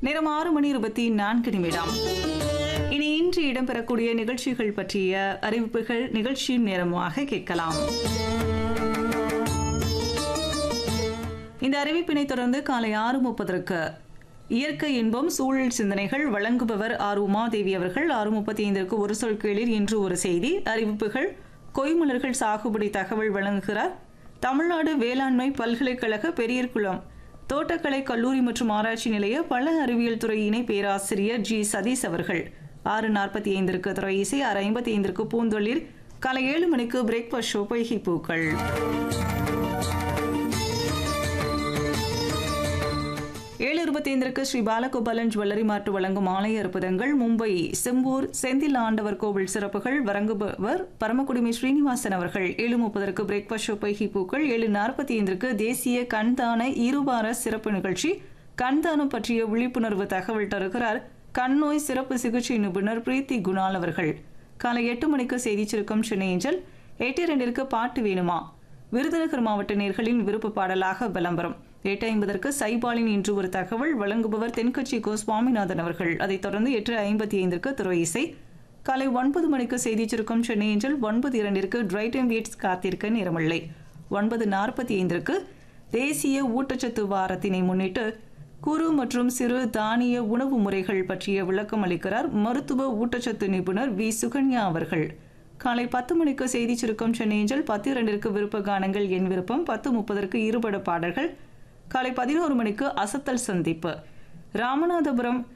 நேரம் ஆறு மணி இருபத்தி நான்கு நிமிடம் இனி இன்று இடம்பெறக்கூடிய நிகழ்ச்சிகள் பற்றிய அறிவிப்புகள் நிகழ்ச்சியின் நேரமாக கேட்கலாம் இந்த அறிவிப்பினை தொடர்ந்து காலை ஆறு முப்பதற்கு இயற்கை இன்பம் சூழல் சிந்தனைகள் வழங்குபவர் ஆர் உமாதேவி அவர்கள் ஆறு முப்பத்தி ஐந்திற்கு ஒரு சொல் கேளிர் இன்று ஒரு செய்தி அறிவிப்புகள் கொய்மலர்கள் சாகுபடி தகவல் வழங்குகிறார் தமிழ்நாடு வேளாண்மை பல்கலைக்கழக பெரியர்குளம் தோட்டக்கலை கல்லூரி மற்றும் ஆராய்ச்சி நிலைய பல அறிவியல் துறை இணை பேராசிரியர் ஜி சதீஷ் அவர்கள் ஆறு நாற்பத்தி ஐந்திற்கு துறை இசை ஆறு ஐம்பத்தி ஐந்திற்கு பூந்தொழில் காலை ஏழு மணிக்கு பிரேக்ஃபாஸ்ட் ஷோ பொய்கை பூக்கள் ஏழு இருபத்தி ஐந்திற்கு ஸ்ரீ பாலகோபாலன் ஜுவல்லரி மார்ட் வழங்கும் ஆலய அற்புதங்கள் மும்பை செம்பூர் செந்தில் ஆண்டவர் கோவில் சிறப்புகள் வழங்குபவர் பரமக்குடிமை ஸ்ரீனிவாசன் அவர்கள் ஏழு முப்பதற்கு பிரேக்ஃபாஸ்ட் ஷோ பொய்கை பூக்கள் ஏழு நாற்பத்தி ஐந்திற்கு தேசிய கண்தான இருவார சிறப்பு நிகழ்ச்சி கண்தானம் பற்றிய விழிப்புணர்வு தகவல் தருகிறார் கண்ணோய் சிறப்பு சிகிச்சை நிபுணர் பிரீத்தி குணால் அவர்கள் காலை எட்டு மணிக்கு செய்தி சுருக்கம் சென்னை ஏஞ்சல் எட்டு இரண்டிற்கு பாட்டு வேணுமா விருதுநகர் மாவட்ட நேர்களின் விருப்ப பாடலாக விளம்பரம் எட்டு ஐம்பதற்கு சைபாலின் இன்று ஒரு தகவல் வழங்குபவர் தென்கட்சி கோ சுவாமிநாதன் அவர்கள் அதைத் தொடர்ந்து எட்டு ஐம்பத்தி ஐந்திற்கு துறை இசை காலை ஒன்பது மணிக்கு செய்தி சுருக்கம் சென்னை ஏஞ்சல் ஒன்பது இரண்டிற்கு டிரைட்டன் வீட்ஸ் காத்திருக்க நேரமில்லை ஒன்பது நாற்பத்தி ஐந்திற்கு தேசிய ஊட்டச்சத்து வாரத்தினை முன்னிட்டு குறு மற்றும் சிறு தானிய உணவு முறைகள் பற்றிய விளக்கம் அளிக்கிறார் மருத்துவ ஊட்டச்சத்து நிபுணர் வி சுகன்யா அவர்கள் காலை பத்து மணிக்கு செய்தி சுருக்கம் சென்னையஞ்சல் பத்து இரண்டிற்கு விருப்ப கானங்கள் என் விருப்பம் பத்து முப்பதற்கு இருபட பாடல்கள் காலை பதினோரு மணிக்கு அசத்தல் சந்திப்பு ராமநாதபுரம்